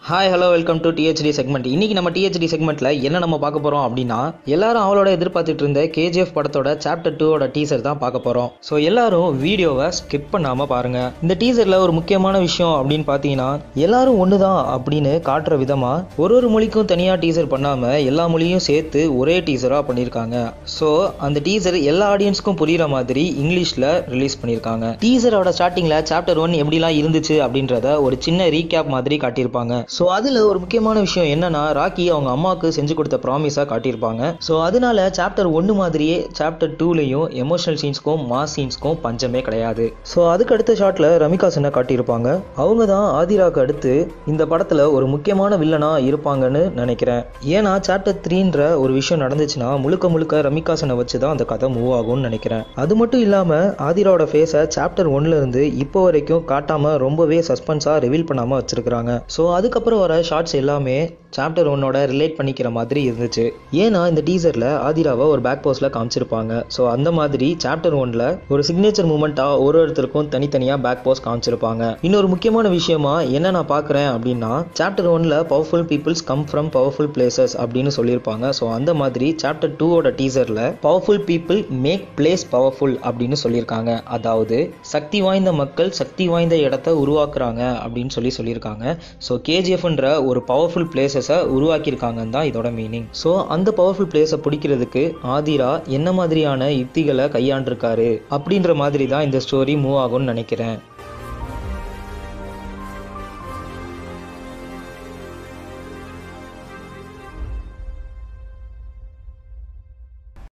hi hello welcome to DHT segment இன்னைக்கு நம்ம DHT செக்மெண்ட்ல என்ன நம்ம பார்க்க போறோம் அப்படின்னா எல்லாரும் அவளோட எதிர்பார்த்துட்டு இருந்த கேஜிஎஃப் படத்தோட சாப்டர் டூவோட டீசர் தான் பார்க்க போறோம் ஸோ எல்லாரும் வீடியோவை ஸ்கிப் பண்ணாம பாருங்க இந்த டீசர்ல ஒரு முக்கியமான விஷயம் அப்படின்னு பார்த்தீங்கன்னா எல்லாரும் ஒன்று தான் அப்படின்னு காட்டுற விதமா ஒரு ஒரு மொழிக்கும் தனியா டீசர் பண்ணாம எல்லா மொழியும் சேர்த்து ஒரே டீசரா பண்ணியிருக்காங்க ஸோ அந்த டீசர் எல்லா ஆடியன்ஸ்க்கும் புரியுற மாதிரி இங்கிலீஷ்ல ரிலீஸ் பண்ணியிருக்காங்க டீசரோட ஸ்டார்டிங்ல சாப்டர் ஒன் எப்படிலாம் இருந்துச்சு அப்படின்றத ஒரு சின்ன ரீகேப் மாதிரி காட்டியிருப்பாங்க ஸோ அதில் ஒரு முக்கியமான விஷயம் என்னன்னா ராக்கி அவங்க அம்மாவுக்கு செஞ்சு கொடுத்த ப்ராமிஸாக காட்டியிருப்பாங்க ஸோ அதனால சாப்டர் ஒன்று மாதிரியே சாப்டர் டூலையும் எமோஷனல் சீன்ஸ்க்கும் மாஸ் சீன்ஸ்க்கும் பஞ்சமே கிடையாது ஸோ அதுக்கு அடுத்த ஷாட்டில் ரமிகா சென்னை காட்டியிருப்பாங்க அவங்க தான் ஆதிராக்கு அடுத்து இந்த படத்தில் ஒரு முக்கியமான வில்லனா இருப்பாங்கன்னு நினைக்கிறேன் ஏன்னா சாப்டர் த்ரீன்ற ஒரு விஷயம் நடந்துச்சுன்னா முழுக்க முழுக்க ரமிகா சென்னை வச்சு தான் அந்த கதை மூவ் ஆகும்னு நினைக்கிறேன் அது மட்டும் இல்லாமல் ஆதிராவோட ஃபேஸை சாப்டர் ஒன்ல இருந்து இப்போ வரைக்கும் காட்டாம ரொம்பவே சஸ்பென்ஸாக ரிவீல் பண்ணாமல் வச்சிருக்காங்க ஸோ அதுக்கப்புறம் வர ஷார்ட்ஸ் எல்லாமே சாப்டர் ஒன்னோட ரிலேட் பண்ணிக்கிற மாதிரி இருந்துச்சு ஏன்னா இந்த டீசரில் ஆதிராவை ஒரு பேக் போஸ்டில் காமிச்சிருப்பாங்க ஸோ அந்த மாதிரி சாப்டர் ஒன்ல ஒரு சிக்னேச்சர் மூமெண்ட்டாக ஒரு ஒருத்தருக்கும் தனித்தனியாக பேக் போஸ்ட் காமிச்சிருப்பாங்க இன்னொரு முக்கியமான விஷயமா என்ன நான் பார்க்குறேன் அப்படின்னா சாப்டர் ஒன்ல powerful peoples come from powerful places அப்படின்னு சொல்லியிருப்பாங்க ஸோ அந்த மாதிரி சாப்டர் டூவோட டீசரில் powerful people make place powerful அப்படின்னு சொல்லியிருக்காங்க அதாவது சக்தி வாய்ந்த மக்கள் சக்தி வாய்ந்த இடத்த உருவாக்குறாங்க அப்படின்னு சொல்லி சொல்லியிருக்காங்க ஸோ கேஜிஎஃப்ன்ற ஒரு பவர்ஃபுல் பிளேசஸை உருவாக்கியிருக்காங்கன்னு தான் இதோட மீனிங் ஸோ அந்த பவர்ஃபுல் பிளேஸை பிடிக்கிறதுக்கு ஆதிரா என்ன மாதிரியான யுக்திகளை கையாண்டிருக்காரு அப்படின்ற மாதிரி தான் இந்த ஸ்டோரி மூவ் ஆகும்னு நினைக்கிறேன்